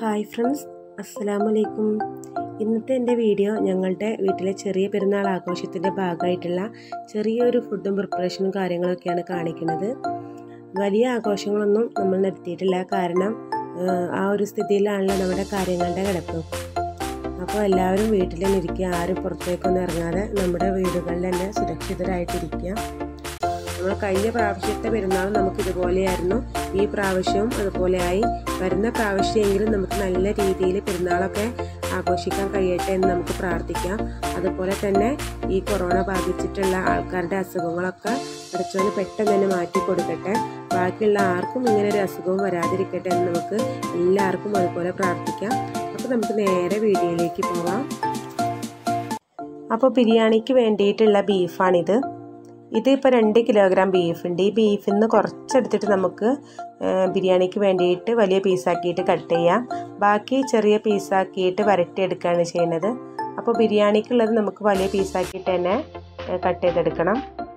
hi friends അസ്സലാമു അലൈക്കും ഇന്നത്തെ എൻ്റെ വീഡിയോ ഞങ്ങളുടെ വീട്ടിലെ ചെറിയ പെരുന്നാൾ ആഘോഷത്തിൻ്റെ ഭാഗമായിട്ടുള്ള ചെറിയൊരു ഫുഡും പ്രിപ്പറേഷനും കാര്യങ്ങളൊക്കെയാണ് കാണിക്കുന്നത് വലിയ ആഘോഷങ്ങളൊന്നും നമ്മൾ നടത്തിയിട്ടില്ല കാരണം ആ ഒരു സ്ഥിതിയിലാണല്ലോ നമ്മുടെ കാര്യങ്ങളുടെ കിടപ്പ് അപ്പോൾ എല്ലാവരും വീട്ടിൽ തന്നെ ഇരിക്കുക ആരും പുറത്തേക്കൊന്നും ഇറങ്ങാതെ നമ്മുടെ വീടുകളിൽ തന്നെ സുരക്ഷിതരായിട്ടിരിക്കുക നമ്മൾ കഴിഞ്ഞ പ്രാവശ്യത്തെ പെരുന്നാൾ നമുക്ക് ഇതുപോലെയായിരുന്നു ഈ പ്രാവശ്യവും അതുപോലെയായി വരുന്ന പ്രാവശ്യമെങ്കിലും നമുക്ക് നല്ല രീതിയിൽ പെരുന്നാളൊക്കെ ആഘോഷിക്കാൻ കഴിയട്ടെ എന്ന് നമുക്ക് പ്രാർത്ഥിക്കാം അതുപോലെ തന്നെ ഈ കൊറോണ ബാധിച്ചിട്ടുള്ള ആൾക്കാരുടെ അസുഖങ്ങളൊക്കെ പഠിച്ചവന് പെട്ടെന്ന് തന്നെ മാറ്റി കൊടുക്കട്ടെ ബാക്കിയുള്ള ആർക്കും ഇങ്ങനെ ഒരു അസുഖവും വരാതിരിക്കട്ടെ എന്ന് നമുക്ക് എല്ലാവർക്കും അതുപോലെ പ്രാർത്ഥിക്കാം അപ്പോൾ നമുക്ക് നേരെ വീഡിയോയിലേക്ക് പോവാം അപ്പോൾ ബിരിയാണിക്ക് വേണ്ടിയിട്ടുള്ള ബീഫാണിത് ഇതിപ്പോൾ രണ്ട് കിലോഗ്രാം ബീഫുണ്ട് ഈ ബീഫിൽ നിന്ന് കുറച്ചെടുത്തിട്ട് നമുക്ക് ബിരിയാണിക്ക് വേണ്ടിയിട്ട് വലിയ പീസാക്കിയിട്ട് കട്ട് ചെയ്യാം ബാക്കി ചെറിയ പീസാക്കിയിട്ട് വരട്ടിയെടുക്കുകയാണ് ചെയ്യുന്നത് അപ്പോൾ ബിരിയാണിക്കുള്ളത് നമുക്ക് വലിയ പീസാക്കിയിട്ട് തന്നെ കട്ട് ചെയ്തെടുക്കണം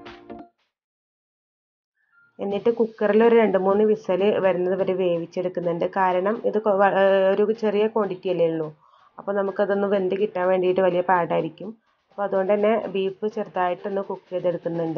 എന്നിട്ട് കുക്കറിൽ ഒരു രണ്ട് മൂന്ന് വിസൽ വരുന്നത് വരെ വേവിച്ചെടുക്കുന്നുണ്ട് കാരണം ഇത് ഒരു ചെറിയ ക്വാണ്ടിറ്റി അല്ലേ ഉള്ളൂ അപ്പോൾ നമുക്കതൊന്ന് വെന്ത് കിട്ടാൻ വേണ്ടിയിട്ട് വലിയ പാടായിരിക്കും അപ്പോൾ അതുകൊണ്ട് തന്നെ ബീഫ് ചെറുതായിട്ടൊന്ന് കുക്ക് ചെയ്തെടുക്കുന്നുണ്ട്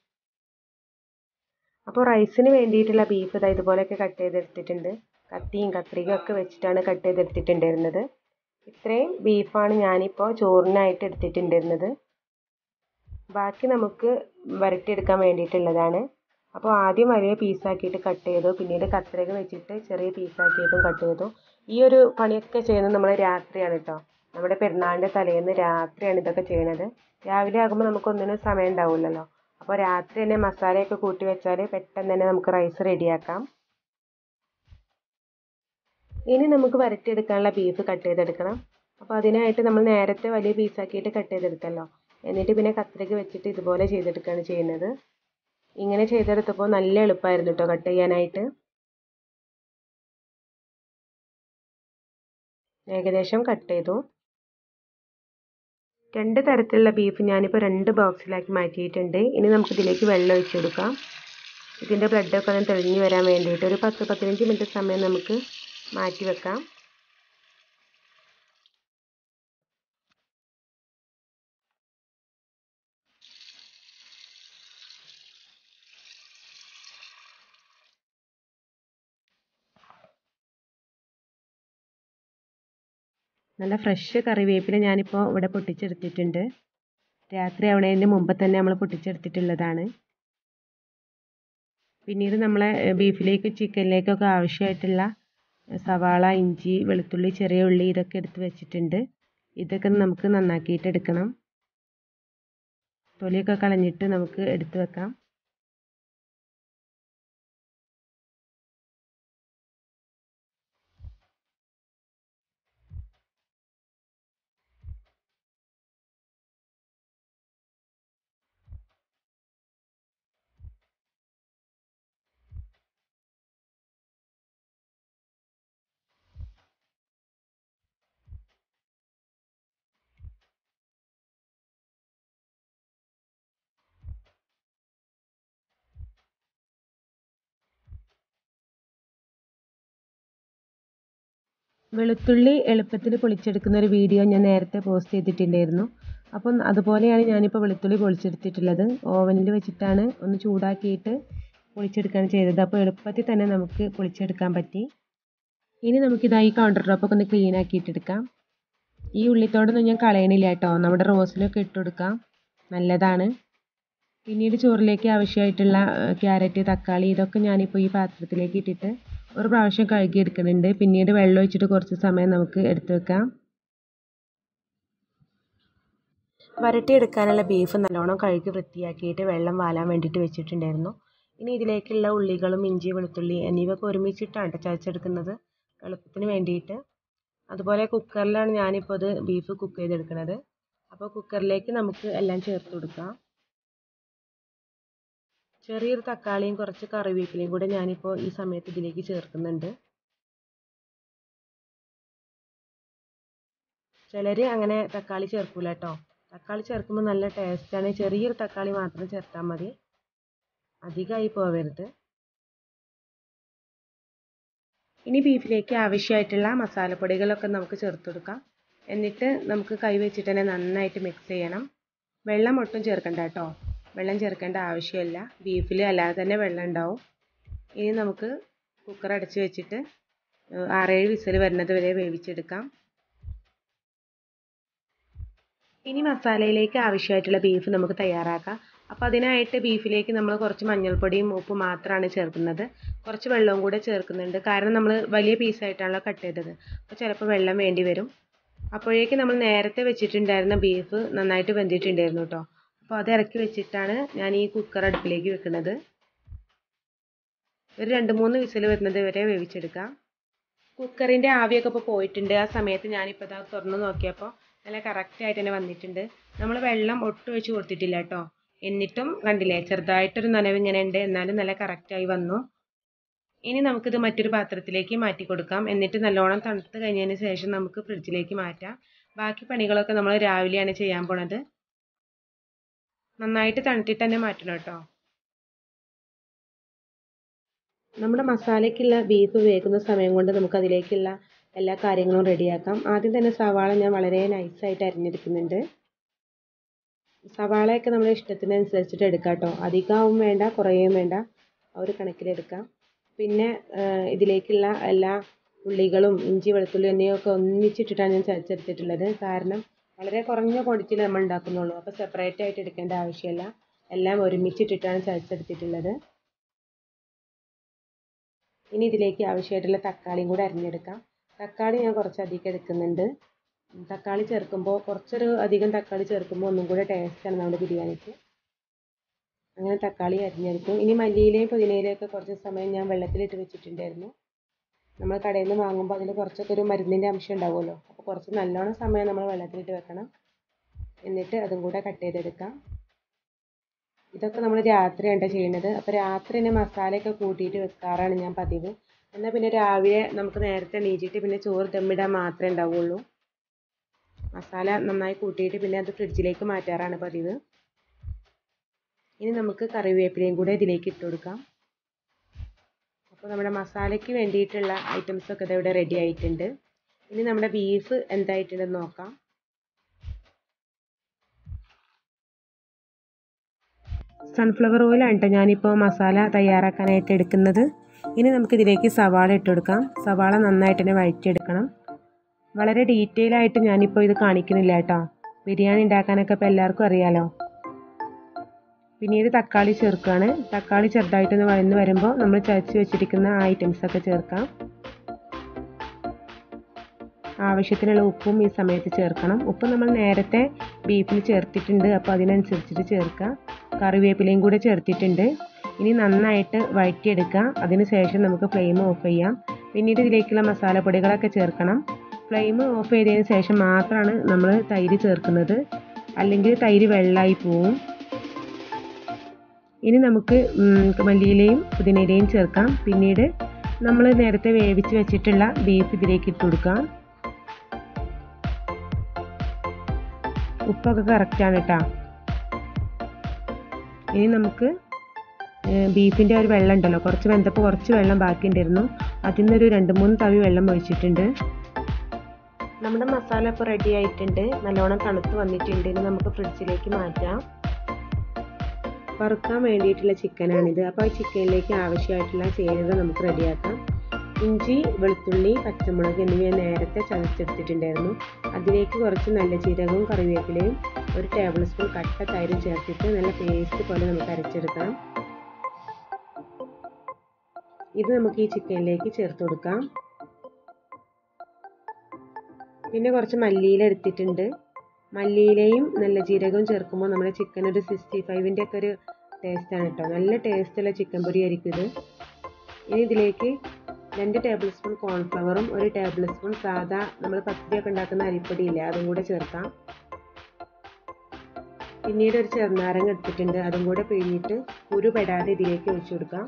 അപ്പോൾ റൈസിന് വേണ്ടിയിട്ടുള്ള ബീഫ് ഇതാ ഇതുപോലെയൊക്കെ കട്ട് ചെയ്തെടുത്തിട്ടുണ്ട് കത്തിയും കത്രികയും ഒക്കെ വെച്ചിട്ടാണ് കട്ട് ചെയ്തെടുത്തിട്ടുണ്ടായിരുന്നത് ഇത്രയും ബീഫാണ് ഞാനിപ്പോൾ ചോറിനായിട്ട് എടുത്തിട്ടുണ്ടായിരുന്നത് ബാക്കി നമുക്ക് വരട്ടിയെടുക്കാൻ വേണ്ടിയിട്ടുള്ളതാണ് അപ്പോൾ ആദ്യം വലിയ പീസാക്കിയിട്ട് കട്ട് ചെയ്തു പിന്നീട് കത്രിക വെച്ചിട്ട് ചെറിയ പീസാക്കിയിട്ടും കട്ട് ചെയ്തു ഈ ഒരു പണിയൊക്കെ ചെയ്യുന്നത് നമ്മൾ രാത്രിയാണ് കേട്ടോ നമ്മുടെ പെരുന്നാളിൻ്റെ തലേന്ന് രാത്രിയാണ് ഇതൊക്കെ ചെയ്യണത് രാവിലെ ആകുമ്പോൾ നമുക്കൊന്നിനും സമയം ഉണ്ടാവില്ലല്ലോ അപ്പോൾ രാത്രി തന്നെ മസാലയൊക്കെ കൂട്ടി വെച്ചാൽ പെട്ടെന്ന് തന്നെ നമുക്ക് റൈസ് റെഡിയാക്കാം ഇനി നമുക്ക് വരട്ടിയെടുക്കാനുള്ള ബീഫ് കട്ട് ചെയ്തെടുക്കണം അപ്പോൾ അതിനായിട്ട് നമ്മൾ നേരത്തെ വലിയ പീസാക്കിയിട്ട് കട്ട് ചെയ്തെടുത്തല്ലോ എന്നിട്ട് പിന്നെ കത്രിക വെച്ചിട്ട് ഇതുപോലെ ചെയ്തെടുക്കുകയാണ് ചെയ്യുന്നത് ഇങ്ങനെ ചെയ്തെടുത്തപ്പോൾ നല്ല എളുപ്പമായിരുന്നു കേട്ടോ കട്ട് ചെയ്യാനായിട്ട് ഏകദേശം കട്ട് ചെയ്തു രണ്ട് തരത്തിലുള്ള ബീഫ് ഞാനിപ്പോൾ രണ്ട് ബോക്സിലാക്കി മാറ്റിയിട്ടുണ്ട് ഇനി നമുക്ക് ഇതിലേക്ക് വെള്ളം ഒഴിച്ചു കൊടുക്കാം ഇതിൻ്റെ ബ്ലഡൊക്കെ ഒന്ന് തെളിഞ്ഞ് വരാൻ വേണ്ടിയിട്ട് ഒരു പത്ത് പതിനഞ്ച് മിനിറ്റ് സമയം നമുക്ക് മാറ്റി വെക്കാം നല്ല ഫ്രഷ് കറിവേപ്പില ഞാനിപ്പോൾ ഇവിടെ പൊട്ടിച്ചെടുത്തിട്ടുണ്ട് രാത്രി ആവണതിന് മുമ്പ് തന്നെ നമ്മൾ പൊട്ടിച്ചെടുത്തിട്ടുള്ളതാണ് പിന്നീട് നമ്മളെ ബീഫിലേക്ക് ചിക്കനിലേക്കൊക്കെ ആവശ്യമായിട്ടുള്ള സവാള ഇഞ്ചി വെളുത്തുള്ളി ചെറിയ ഉള്ളി ഇതൊക്കെ എടുത്ത് വെച്ചിട്ടുണ്ട് ഇതൊക്കെ നമുക്ക് നന്നാക്കിയിട്ട് എടുക്കണം തൊലിയൊക്കെ കളഞ്ഞിട്ട് നമുക്ക് എടുത്ത് വെക്കാം വെളുത്തുള്ളി എളുപ്പത്തിൽ പൊളിച്ചെടുക്കുന്ന ഒരു വീഡിയോ ഞാൻ നേരത്തെ പോസ്റ്റ് ചെയ്തിട്ടുണ്ടായിരുന്നു അപ്പം അതുപോലെയാണ് ഞാനിപ്പോൾ വെളുത്തുള്ളി പൊളിച്ചെടുത്തിട്ടുള്ളത് ഓവനിൽ വെച്ചിട്ടാണ് ഒന്ന് ചൂടാക്കിയിട്ട് പൊളിച്ചെടുക്കുകയാണ് ചെയ്തത് അപ്പോൾ എളുപ്പത്തിൽ തന്നെ നമുക്ക് പൊളിച്ചെടുക്കാൻ പറ്റി ഇനി നമുക്കിതായി കൗണ്ടർ ടോപ്പൊക്കെ ഒന്ന് ക്ലീൻ ആക്കിയിട്ടെടുക്കാം ഈ ഉള്ളിത്തോടൊന്നും ഞാൻ കളയണില്ല കേട്ടോ നമ്മുടെ റോസിലൊക്കെ ഇട്ട് കൊടുക്കാം നല്ലതാണ് പിന്നീട് ചോറിലേക്ക് ആവശ്യമായിട്ടുള്ള ക്യാരറ്റ് തക്കാളി ഇതൊക്കെ ഞാനിപ്പോൾ ഈ പാത്രത്തിലേക്ക് ഇട്ടിട്ട് ഒരു പ്രാവശ്യം കഴുകി എടുക്കുന്നുണ്ട് പിന്നീട് വെള്ളം ഒഴിച്ചിട്ട് കുറച്ച് സമയം നമുക്ക് എടുത്തു വെക്കാം വരട്ടിയെടുക്കാനുള്ള ബീഫ് നല്ലോണം കഴുകി വൃത്തിയാക്കിയിട്ട് വെള്ളം വാലാൻ വേണ്ടിയിട്ട് വെച്ചിട്ടുണ്ടായിരുന്നു ഇനി ഇതിലേക്കുള്ള ഉള്ളികളും ഇഞ്ചി വെളുത്തുള്ളി എന്നിവയൊക്കെ ഒരുമിച്ചിട്ടാണ് ചതച്ചെടുക്കുന്നത് എളുപ്പത്തിന് വേണ്ടിയിട്ട് അതുപോലെ കുക്കറിലാണ് ഞാനിപ്പോൾ ഇത് ബീഫ് കുക്ക് ചെയ്തെടുക്കുന്നത് അപ്പോൾ കുക്കറിലേക്ക് നമുക്ക് എല്ലാം ചേർത്ത് കൊടുക്കാം ചെറിയൊരു തക്കാളിയും കുറച്ച് കറിവേപ്പിലയും കൂടെ ഞാനിപ്പോൾ ഈ സമയത്ത് ഇതിലേക്ക് ചേർക്കുന്നുണ്ട് ചിലർ അങ്ങനെ തക്കാളി ചേർക്കൂല കേട്ടോ തക്കാളി ചേർക്കുമ്പോൾ നല്ല ടേസ്റ്റാണ് ചെറിയൊരു തക്കാളി മാത്രം ചേർത്താൽ മതി അധികമായി പോവരുത് ഇനി ബീഫിലേക്ക് ആവശ്യമായിട്ടുള്ള മസാലപ്പൊടികളൊക്കെ നമുക്ക് ചേർത്ത് കൊടുക്കാം എന്നിട്ട് നമുക്ക് കൈ വെച്ചിട്ട് തന്നെ നന്നായിട്ട് മിക്സ് ചെയ്യണം വെള്ളം ഒട്ടും ചേർക്കണ്ട കേട്ടോ വെള്ളം ചേർക്കേണ്ട ആവശ്യമില്ല ബീഫിൽ അല്ലാതെ തന്നെ വെള്ളം ഉണ്ടാവും ഇനി നമുക്ക് കുക്കർ അടച്ച് വെച്ചിട്ട് ആറേഴ് വിസിൽ വരുന്നത് വരെ വേവിച്ചെടുക്കാം ഇനി മസാലയിലേക്ക് ആവശ്യമായിട്ടുള്ള ബീഫ് നമുക്ക് തയ്യാറാക്കാം അപ്പോൾ അതിനായിട്ട് ബീഫിലേക്ക് നമ്മൾ കുറച്ച് മഞ്ഞൾപ്പൊടിയും ഉപ്പും മാത്രമാണ് ചേർക്കുന്നത് കുറച്ച് വെള്ളവും കൂടെ ചേർക്കുന്നുണ്ട് കാരണം നമ്മൾ വലിയ പീസായിട്ടാണല്ലോ കട്ട് ചെയ്തത് അപ്പോൾ ചിലപ്പോൾ വെള്ളം വേണ്ടി വരും അപ്പോഴേക്ക് നമ്മൾ നേരത്തെ വെച്ചിട്ടുണ്ടായിരുന്ന ബീഫ് നന്നായിട്ട് വെന്തിട്ടുണ്ടായിരുന്നു കേട്ടോ അപ്പോൾ അത് ഇറക്കി വെച്ചിട്ടാണ് ഞാൻ ഈ കുക്കർ അടുപ്പിലേക്ക് വെക്കുന്നത് ഒരു രണ്ട് മൂന്ന് വിസിൽ വരുന്നത് വരെ വേവിച്ചെടുക്കാം കുക്കറിൻ്റെ ആവിയൊക്കെ ഇപ്പോൾ പോയിട്ടുണ്ട് ആ സമയത്ത് ഞാനിപ്പോൾ ഇതാ തുറന്ന് നോക്കിയപ്പോൾ നല്ല കറക്റ്റായിട്ട് തന്നെ വന്നിട്ടുണ്ട് നമ്മൾ വെള്ളം ഒട്ടും ഒഴിച്ച് കൊടുത്തിട്ടില്ല കേട്ടോ എന്നിട്ടും കണ്ടില്ലേ ചെറുതായിട്ടൊരു നനവ് ഇങ്ങനെ ഉണ്ട് എന്നാലും നല്ല കറക്റ്റായി വന്നു ഇനി നമുക്കിത് മറ്റൊരു പാത്രത്തിലേക്ക് മാറ്റി കൊടുക്കാം എന്നിട്ട് നല്ലോണം തണുത്ത് കഴിഞ്ഞതിന് ശേഷം നമുക്ക് ഫ്രിഡ്ജിലേക്ക് മാറ്റാം ബാക്കി പണികളൊക്കെ നമ്മൾ രാവിലെയാണ് ചെയ്യാൻ പോണത് നന്നായിട്ട് തണുത്തിട്ട് തന്നെ മാറ്റണം കേട്ടോ നമ്മുടെ മസാലയ്ക്കുള്ള ബീഫ് വേകുന്ന സമയം കൊണ്ട് നമുക്ക് അതിലേക്കുള്ള എല്ലാ കാര്യങ്ങളും റെഡിയാക്കാം ആദ്യം തന്നെ സവാള ഞാൻ വളരെ നൈസായിട്ട് അരിഞ്ഞെടുക്കുന്നുണ്ട് സവാളയൊക്കെ നമ്മുടെ ഇഷ്ടത്തിനനുസരിച്ചിട്ട് എടുക്കാം കേട്ടോ അധികമാവും വേണ്ട കുറയും വേണ്ട ആ ഒരു കണക്കിലെടുക്കാം പിന്നെ ഇതിലേക്കുള്ള എല്ലാ ഉള്ളികളും ഇഞ്ചി വെളുത്തുള്ളി എന്നിവയൊക്കെ ഒന്നിച്ചിട്ടിട്ടാണ് ഞാൻ ചതച്ചെടുത്തിട്ടുള്ളത് കാരണം വളരെ കുറഞ്ഞ ക്വാണ്ടിറ്റിയിൽ നമ്മൾ ഉണ്ടാക്കുന്നുള്ളൂ അപ്പോൾ സെപ്പറേറ്റ് ആയിട്ട് എടുക്കേണ്ട ആവശ്യമില്ല എല്ലാം ഒരുമിച്ചിട്ടിട്ടാണ് ചതച്ചെടുത്തിട്ടുള്ളത് ഇനി ഇതിലേക്ക് ആവശ്യമായിട്ടുള്ള തക്കാളിയും കൂടെ അരിഞ്ഞെടുക്കാം തക്കാളി ഞാൻ കുറച്ച് അധികം എടുക്കുന്നുണ്ട് തക്കാളി ചേർക്കുമ്പോൾ കുറച്ചൊരു അധികം തക്കാളി ചേർക്കുമ്പോൾ ഒന്നും കൂടെ ടേസ്റ്റാണ് നമ്മുടെ ബിരിയാണിക്ക് അങ്ങനെ തക്കാളി അരിഞ്ഞെടുക്കും ഇനി മല്ലിയിലയും പുതിനയിലയും ഒക്കെ കുറച്ച് സമയം ഞാൻ വെള്ളത്തിലിട്ട് വെച്ചിട്ടുണ്ടായിരുന്നു നമ്മൾ കടയിൽ നിന്ന് വാങ്ങുമ്പോൾ അതിൽ കുറച്ചൊക്കെ ഒരു മരുന്നിൻ്റെ അംശം ഉണ്ടാവുമല്ലോ അപ്പോൾ കുറച്ച് നല്ലോണം സമയം നമ്മൾ വെള്ളത്തിലിട്ട് വെക്കണം എന്നിട്ട് അതും കൂടെ കട്ട് ചെയ്തെടുക്കാം ഇതൊക്കെ നമ്മൾ രാത്രിയാണ് ചെയ്യുന്നത് അപ്പോൾ രാത്രി തന്നെ മസാലയൊക്കെ കൂട്ടിയിട്ട് വെക്കാറാണ് ഞാൻ പതിവ് എന്നാൽ പിന്നെ രാവിലെ നമുക്ക് നേരത്തെ എണീച്ചിട്ട് പിന്നെ ചോറ് ദമ്മിടാൻ മാത്രമേ ഉണ്ടാവുള്ളൂ മസാല നന്നായി കൂട്ടിയിട്ട് പിന്നെ അത് ഫ്രിഡ്ജിലേക്ക് മാറ്റാറാണ് പതിവ് ഇനി നമുക്ക് കറിവേപ്പിലയും കൂടെ ഇതിലേക്ക് ഇട്ട് കൊടുക്കാം അപ്പോൾ നമ്മുടെ മസാലയ്ക്ക് വേണ്ടിയിട്ടുള്ള ഐറ്റംസ് ഒക്കെ ഇവിടെ റെഡി ആയിട്ടുണ്ട് ഇനി നമ്മുടെ ബീഫ് എന്തായിട്ടുണ്ടെന്ന് നോക്കാം സൺഫ്ലവർ ഓയിലാണ് കേട്ടോ ഞാനിപ്പോൾ മസാല തയ്യാറാക്കാനായിട്ട് എടുക്കുന്നത് ഇനി നമുക്കിതിലേക്ക് സവാള ഇട്ട് കൊടുക്കാം സവാള നന്നായിട്ട് തന്നെ വഴറ്റിയെടുക്കണം വളരെ ഡീറ്റെയിൽ ആയിട്ട് ഞാനിപ്പോൾ ഇത് കാണിക്കുന്നില്ല കേട്ടോ ബിരിയാണി ഉണ്ടാക്കാനൊക്കെ ഇപ്പോൾ എല്ലാവർക്കും അറിയാലോ പിന്നീട് തക്കാളി ചേർക്കുകയാണ് തക്കാളി ചെറുതായിട്ടൊന്ന് വഴന്ന് വരുമ്പോൾ നമ്മൾ ചതച്ച് വെച്ചിരിക്കുന്ന ആ ഐറ്റംസൊക്കെ ചേർക്കാം ആവശ്യത്തിനുള്ള ഉപ്പും ഈ സമയത്ത് ചേർക്കണം ഉപ്പ് നമ്മൾ നേരത്തെ ബീഫിൽ ചേർത്തിട്ടുണ്ട് അപ്പോൾ അതിനനുസരിച്ചിട്ട് ചേർക്കുക കറിവേപ്പിലയും കൂടെ ചേർത്തിട്ടുണ്ട് ഇനി നന്നായിട്ട് വഴറ്റിയെടുക്കുക അതിന് ശേഷം നമുക്ക് ഫ്ലെയിം ഓഫ് ചെയ്യാം പിന്നീട് ഇതിലേക്കുള്ള മസാലപ്പൊടികളൊക്കെ ചേർക്കണം ഫ്ലെയിം ഓഫ് ചെയ്തതിന് ശേഷം മാത്രമാണ് നമ്മൾ തൈര് ചേർക്കുന്നത് അല്ലെങ്കിൽ തൈര് വെള്ളമായി പോവും ഇനി നമുക്ക് മല്ലിയിലയും പുതിനയിലയും ചേർക്കാം പിന്നീട് നമ്മൾ നേരത്തെ വേവിച്ച് വെച്ചിട്ടുള്ള ബീഫ് ഇതിലേക്ക് ഇട്ട് കൊടുക്കാം ഉപ്പൊക്കെ കറക്റ്റാണ് കേട്ടോ ഇനി നമുക്ക് ബീഫിൻ്റെ ഒരു വെള്ളം ഉണ്ടല്ലോ കുറച്ച് വെന്തപ്പോൾ കുറച്ച് വെള്ളം ബാക്കി ഉണ്ടായിരുന്നു അതിൽ നിന്നൊരു രണ്ട് മൂന്ന് തവി വെള്ളം ഒഴിച്ചിട്ടുണ്ട് നമ്മുടെ മസാല ഇപ്പോൾ റെഡി ആയിട്ടുണ്ട് നല്ലോണം തണുത്ത് വന്നിട്ടുണ്ട് ഇനി നമുക്ക് ഫ്രിഡ്ജിലേക്ക് മാറ്റാം വറുക്കാൻ വേണ്ടിയിട്ടുള്ള ചിക്കനാണിത് അപ്പോൾ ആ ചിക്കനിലേക്ക് ആവശ്യമായിട്ടുള്ള ചേരുവ നമുക്ക് റെഡിയാക്കാം ഇഞ്ചി വെളുത്തുള്ളി പച്ചമുളക് എന്നിവ നേരത്തെ ചതച്ചെടുത്തിട്ടുണ്ടായിരുന്നു അതിലേക്ക് കുറച്ച് നല്ല ജീരകവും കറിവേപ്പിലയും ഒരു ടേബിൾ സ്പൂൺ കട്ട തൈരും ചേർത്തിട്ട് നല്ല പേസ്റ്റ് പോലെ നമുക്ക് അരച്ചെടുക്കാം ഇത് നമുക്ക് ഈ ചിക്കനിലേക്ക് ചേർത്ത് കൊടുക്കാം പിന്നെ കുറച്ച് മല്ലിയില എടുത്തിട്ടുണ്ട് മല്ലിയിലയും നല്ല ജീരകവും ചേർക്കുമ്പോൾ നമ്മുടെ ചിക്കൻ ഒരു സിക്സ്റ്റി ഫൈവിൻ്റെ ഒക്കെ ഒരു ടേസ്റ്റാണ് കേട്ടോ നല്ല ടേസ്റ്റുള്ള ചിക്കൻ പൊരി ആയിരിക്കും ഇത് ഇനി ഇതിലേക്ക് രണ്ട് ടേബിൾ സ്പൂൺ കോൺഫ്ലവറും ഒരു ടേബിൾ സ്പൂൺ സാദാ നമ്മൾ പത്തിരിയൊക്കെ ഉണ്ടാക്കുന്ന അരിപ്പൊടിയില്ലേ അതും കൂടെ ചേർക്കാം പിന്നീട് ഒരു ചെറുനാരങ്ങ എടുത്തിട്ടുണ്ട് അതും കൂടെ പിഴിഞ്ഞിട്ട് കുരു പെടാതെ ഇതിലേക്ക് ഒഴിച്ചു കൊടുക്കാം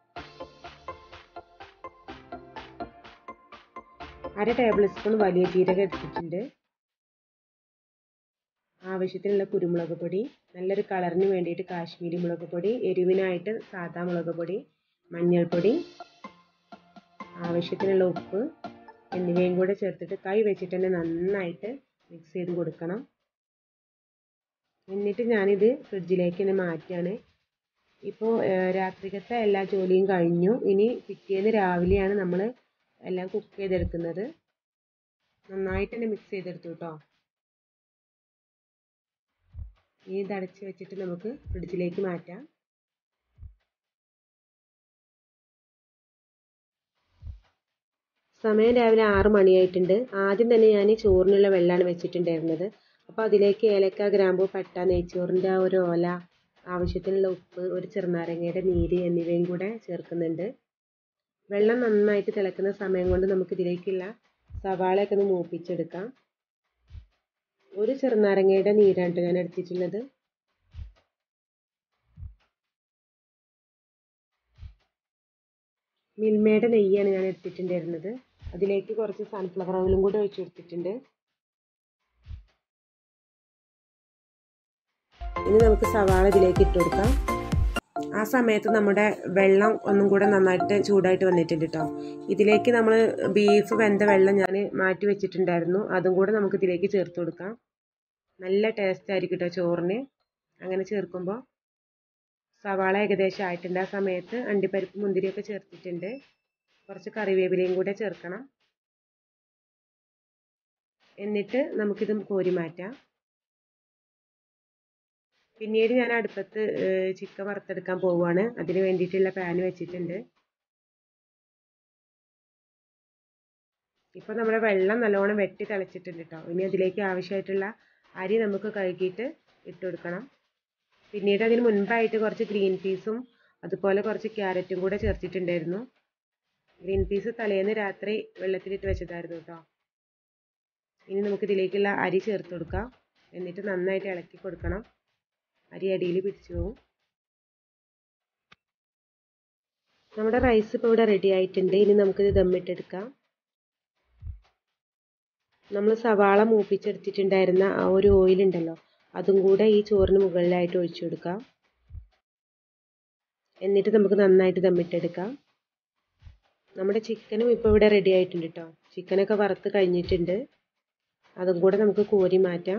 അര ടേബിൾ സ്പൂൺ വലിയ ജീരകം എടുത്തിട്ടുണ്ട് ആവശ്യത്തിനുള്ള കുരുമുളക് പൊടി നല്ലൊരു കളറിന് വേണ്ടിയിട്ട് കാശ്മീരി മുളക് പൊടി എരിവിനായിട്ട് സാദാ മുളക് പൊടി മഞ്ഞൾപ്പൊടി ആവശ്യത്തിനുള്ള ഉപ്പ് എന്നിവയും കൂടെ ചേർത്തിട്ട് കൈ വെച്ചിട്ട് തന്നെ നന്നായിട്ട് മിക്സ് ചെയ്ത് കൊടുക്കണം എന്നിട്ട് ഞാനിത് ഫ്രിഡ്ജിലേക്ക് തന്നെ മാറ്റുകയാണ് ഇപ്പോൾ രാത്രിക്കത്തെ എല്ലാ ജോലിയും കഴിഞ്ഞു ഇനി പിറ്റേന്ന് രാവിലെയാണ് നമ്മൾ എല്ലാം കുക്ക് ചെയ്തെടുക്കുന്നത് നന്നായിട്ട് തന്നെ മിക്സ് ചെയ്തെടുത്തു കേട്ടോ ഇനി ഇത് അടച്ച് വെച്ചിട്ട് നമുക്ക് ഫ്രിഡ്ജിലേക്ക് മാറ്റാം സമയം രാവിലെ ആറ് മണിയായിട്ടുണ്ട് ആദ്യം തന്നെ ഞാൻ ചോറിനുള്ള വെള്ളമാണ് വെച്ചിട്ടുണ്ടായിരുന്നത് അപ്പോൾ അതിലേക്ക് ഏലക്ക ഗ്രാമ്പു പട്ട നെയ്ച്ചോറിൻ്റെ ആ ഒരു ഓല ആവശ്യത്തിനുള്ള ഉപ്പ് ഒരു ചെറുനാരങ്ങയുടെ നീര് എന്നിവയും കൂടെ ചേർക്കുന്നുണ്ട് വെള്ളം നന്നായിട്ട് തിളക്കുന്ന സമയം കൊണ്ട് നമുക്ക് ഇതിലേക്കുള്ള സവാളയൊക്കെ ഒന്ന് മൂപ്പിച്ചെടുക്കാം ഒരു ചെറുനാരങ്ങയുടെ നീരാണ് ഞാൻ എടുത്തിട്ടുള്ളത് മിൽമയുടെ നെയ്യാണ് ഞാൻ എടുത്തിട്ടുണ്ടായിരുന്നത് അതിലേക്ക് കുറച്ച് സൺഫ്ലവർ ഓയിലും കൂടി ഒഴിച്ചു കൊടുത്തിട്ടുണ്ട് ഇനി നമുക്ക് സവാള ഇതിലേക്ക് ഇട്ട് കൊടുക്കാം ആ സമയത്ത് നമ്മുടെ വെള്ളം ഒന്നും കൂടെ നന്നായിട്ട് ചൂടായിട്ട് വന്നിട്ടുണ്ട് കേട്ടോ ഇതിലേക്ക് നമ്മൾ ബീഫ് വെന്ത വെള്ളം ഞാൻ മാറ്റി വെച്ചിട്ടുണ്ടായിരുന്നു അതും കൂടെ നമുക്ക് ഇതിലേക്ക് ചേർത്ത് കൊടുക്കാം നല്ല ടേസ്റ്റ് ആയിരിക്കും കേട്ടോ ചോറിന് അങ്ങനെ ചേർക്കുമ്പോൾ സവാള ഏകദേശം ആയിട്ടുണ്ട് ആ സമയത്ത് അണ്ടിപ്പരിപ്പ് മുന്തിരിയൊക്കെ ചേർത്തിട്ടുണ്ട് കുറച്ച് കറിവേപ്പിലയും കൂടെ ചേർക്കണം എന്നിട്ട് നമുക്കിത് കോരി മാറ്റാം പിന്നീട് ഞാൻ അടുപ്പത്ത് ചിക്കൻ വറുത്തെടുക്കാൻ പോവുകയാണ് അതിന് വേണ്ടിയിട്ടുള്ള പാൻ വെച്ചിട്ടുണ്ട് ഇപ്പോൾ നമ്മുടെ വെള്ളം നല്ലോണം വെട്ടി തിളച്ചിട്ടുണ്ട് കേട്ടോ ഇനി അതിലേക്ക് ആവശ്യമായിട്ടുള്ള അരി നമുക്ക് കഴുകിയിട്ട് ഇട്ട് കൊടുക്കണം പിന്നീട് അതിന് മുൻപായിട്ട് കുറച്ച് ഗ്രീൻ പീസും അതുപോലെ കുറച്ച് ക്യാരറ്റും കൂടെ ചേർത്തിട്ടുണ്ടായിരുന്നു ഗ്രീൻ പീസ് തലേന്ന് രാത്രി വെള്ളത്തിലിട്ട് വെച്ചതായിരുന്നു കേട്ടോ ഇനി നമുക്ക് ഇതിലേക്കുള്ള അരി ചേർത്ത് കൊടുക്കാം എന്നിട്ട് നന്നായിട്ട് ഇളക്കി കൊടുക്കണം അരി അടിയിൽ പിടിച്ചു പോകും നമ്മുടെ റൈസ് ഇപ്പോൾ ഇവിടെ റെഡി ആയിട്ടുണ്ട് ഇനി നമുക്കിത് ദമ്മിട്ടെടുക്കാം നമ്മൾ സവാള മൂപ്പിച്ചെടുത്തിട്ടുണ്ടായിരുന്ന ആ ഒരു ഓയിൽ ഉണ്ടല്ലോ അതും കൂടെ ഈ ചോറിന് മുകളിലായിട്ട് ഒഴിച്ചു കൊടുക്കാം എന്നിട്ട് നമുക്ക് നന്നായിട്ട് ദമ്മിട്ടെടുക്കാം നമ്മുടെ ചിക്കനും ഇപ്പോൾ ഇവിടെ റെഡി ആയിട്ടുണ്ട് കേട്ടോ ചിക്കനൊക്കെ വറുത്ത് കഴിഞ്ഞിട്ടുണ്ട് അതും കൂടെ നമുക്ക് കോരി മാറ്റാം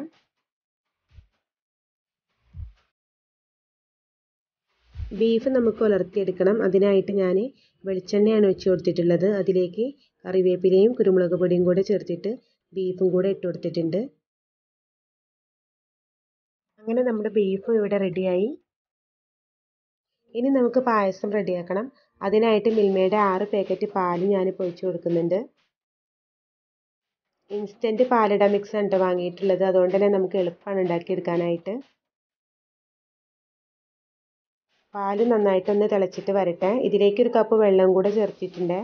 ബീഫ് നമുക്ക് ഉലർത്തിയെടുക്കണം അതിനായിട്ട് ഞാൻ വെളിച്ചെണ്ണയാണ് ഒഴിച്ച് കൊടുത്തിട്ടുള്ളത് അതിലേക്ക് കറിവേപ്പിലയും കുരുമുളക് പൊടിയും കൂടെ ചേർത്തിട്ട് ബീഫും കൂടെ ഇട്ട് കൊടുത്തിട്ടുണ്ട് അങ്ങനെ നമ്മുടെ ബീഫും ഇവിടെ റെഡിയായി ഇനി നമുക്ക് പായസം റെഡിയാക്കണം അതിനായിട്ട് മിൽമയുടെ ആറ് പാക്കറ്റ് പാല് ഞാനിപ്പോൾ ഒഴിച്ച് കൊടുക്കുന്നുണ്ട് ഇൻസ്റ്റൻറ്റ് പാലട മിക്സ് ആണ് വാങ്ങിയിട്ടുള്ളത് അതുകൊണ്ട് തന്നെ നമുക്ക് എളുപ്പമാണ് ഉണ്ടാക്കിയെടുക്കാനായിട്ട് പാല് നന്നായിട്ടൊന്ന് തിളച്ചിട്ട് വരട്ടെ ഇതിലേക്ക് ഒരു കപ്പ് വെള്ളം കൂടെ ചേർത്തിട്ടുണ്ട്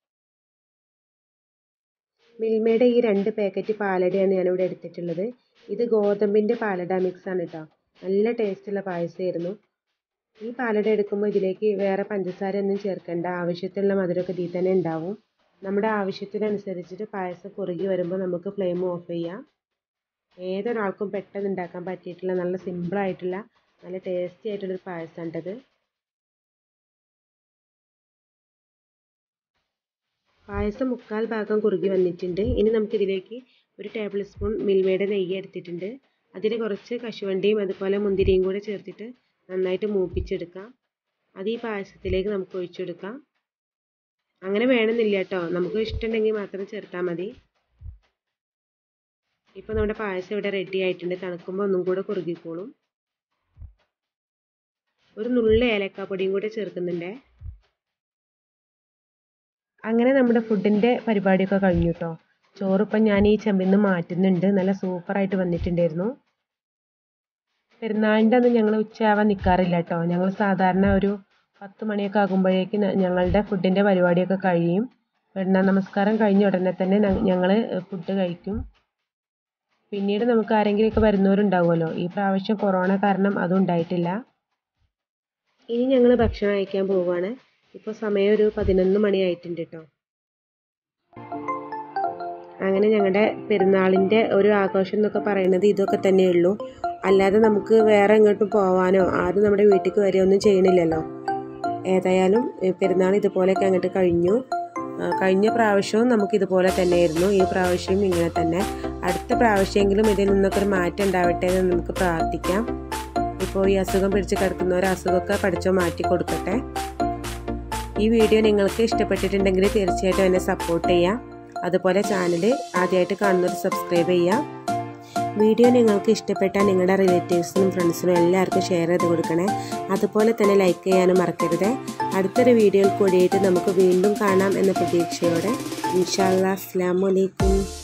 മിൽമയുടെ ഈ രണ്ട് പാക്കറ്റ് പാലടയാണ് ഞാനിവിടെ എടുത്തിട്ടുള്ളത് ഇത് ഗോതമ്പിൻ്റെ പാലട മിക്സ് ആണ് കേട്ടോ നല്ല ടേസ്റ്റുള്ള പായസമായിരുന്നു ഈ പാലട എടുക്കുമ്പോൾ ഇതിലേക്ക് വേറെ പഞ്ചസാര ഒന്നും ചേർക്കേണ്ട ആവശ്യത്തിനുള്ള മധുരമൊക്കെ ഇതിൽ തന്നെ ഉണ്ടാവും നമ്മുടെ ആവശ്യത്തിനനുസരിച്ചിട്ട് പായസം കുറുകി വരുമ്പോൾ നമുക്ക് ഫ്ലെയിം ഓഫ് ചെയ്യാം ഏതൊരാൾക്കും പെട്ടെന്ന് ഉണ്ടാക്കാൻ പറ്റിയിട്ടുള്ള നല്ല സിമ്പിളായിട്ടുള്ള നല്ല ടേസ്റ്റി ആയിട്ടുള്ളൊരു പായസമാണിത് പായസം മുക്കാൽ ഭാഗം കുറുകി വന്നിട്ടുണ്ട് ഇനി നമുക്കിതിലേക്ക് ഒരു ടേബിൾ സ്പൂൺ മിൽമയുടെ നെയ്യ് എടുത്തിട്ടുണ്ട് അതിൽ കുറച്ച് കശുവണ്ടിയും അതുപോലെ മുന്തിരിയും കൂടെ ചേർത്തിട്ട് നന്നായിട്ട് മൂപ്പിച്ചെടുക്കാം അത് ഈ പായസത്തിലേക്ക് നമുക്ക് ഒഴിച്ചെടുക്കാം അങ്ങനെ വേണമെന്നില്ല കേട്ടോ നമുക്ക് ഇഷ്ടമുണ്ടെങ്കിൽ മാത്രം ചേർത്താൽ മതി ഇപ്പോൾ നമ്മുടെ പായസം ഇവിടെ റെഡി ആയിട്ടുണ്ട് തണുക്കുമ്പോൾ ഒന്നും കൂടെ കുറുകിക്കോളും ഒരു നുള്ളി ഏലക്കാപ്പൊടിയും കൂടെ ചേർക്കുന്നുണ്ട് അങ്ങനെ നമ്മുടെ ഫുഡിൻ്റെ പരിപാടിയൊക്കെ കഴിഞ്ഞു കേട്ടോ ചോറിപ്പം ഞാൻ ഈ ചെമ്പിൽ നിന്ന് മാറ്റുന്നുണ്ട് നല്ല സൂപ്പറായിട്ട് വന്നിട്ടുണ്ടായിരുന്നു പെരുന്നാളിൻ്റെ അന്ന് ഞങ്ങൾ ഉച്ചയാവാൻ നിൽക്കാറില്ല കേട്ടോ ഞങ്ങൾ സാധാരണ ഒരു പത്ത് മണിയൊക്കെ ആകുമ്പോഴേക്ക് ഞങ്ങളുടെ ഫുഡിൻ്റെ പരിപാടിയൊക്കെ കഴിയും പെരുന്നാൾ നമസ്കാരം കഴിഞ്ഞ ഉടനെ തന്നെ ഞങ്ങൾ ഫുഡ് കഴിക്കും പിന്നീട് നമുക്ക് ആരെങ്കിലുമൊക്കെ വരുന്നവരുണ്ടാവുമല്ലോ ഈ പ്രാവശ്യം കൊറോണ കാരണം അതും ഉണ്ടായിട്ടില്ല ഇനി ഞങ്ങൾ ഭക്ഷണം കഴിക്കാൻ പോവുകയാണ് ഇപ്പോൾ സമയം ഒരു പതിനൊന്ന് മണിയായിട്ടുണ്ട് കേട്ടോ അങ്ങനെ ഞങ്ങളുടെ പെരുന്നാളിൻ്റെ ഒരു ആഘോഷം എന്നൊക്കെ പറയുന്നത് ഇതൊക്കെ തന്നെയുള്ളൂ അല്ലാതെ നമുക്ക് വേറെ എങ്ങോട്ടും പോവാനോ ആരും നമ്മുടെ വീട്ടിലേക്ക് വരികയൊന്നും ചെയ്യണില്ലല്ലോ ഏതായാലും പെരുന്നാൾ ഇതുപോലെയൊക്കെ അങ്ങോട്ട് കഴിഞ്ഞു കഴിഞ്ഞ പ്രാവശ്യവും നമുക്ക് ഇതുപോലെ തന്നെയായിരുന്നു ഈ പ്രാവശ്യവും ഇങ്ങനെ തന്നെ അടുത്ത പ്രാവശ്യമെങ്കിലും ഇതിൽ നിന്നൊക്കെ ഒരു മാറ്റം ഉണ്ടാവട്ടെ എന്ന് നമുക്ക് പ്രാർത്ഥിക്കാം ഇപ്പോൾ ഈ അസുഖം പിടിച്ച് കിടക്കുന്നവർ അസുഖമൊക്കെ പഠിച്ചോ മാറ്റി കൊടുക്കട്ടെ ഈ വീഡിയോ നിങ്ങൾക്ക് ഇഷ്ടപ്പെട്ടിട്ടുണ്ടെങ്കിൽ തീർച്ചയായിട്ടും എന്നെ സപ്പോർട്ട് ചെയ്യാം അതുപോലെ ചാനൽ ആദ്യമായിട്ട് കാണുന്നവർ സബ്സ്ക്രൈബ് ചെയ്യാം വീഡിയോ നിങ്ങൾക്ക് ഇഷ്ടപ്പെട്ടാൽ നിങ്ങളുടെ റിലേറ്റീവ്സിനും ഫ്രണ്ട്സിനും എല്ലാവർക്കും ഷെയർ ചെയ്ത് കൊടുക്കണേ അതുപോലെ തന്നെ ലൈക്ക് ചെയ്യാനും മറക്കരുത് അടുത്തൊരു വീഡിയോയിൽ കൂടിയിട്ട് നമുക്ക് വീണ്ടും കാണാം എന്ന പ്രതീക്ഷയോടെ ഇൻഷാല്ലാ അസ്സാം വലൈക്കും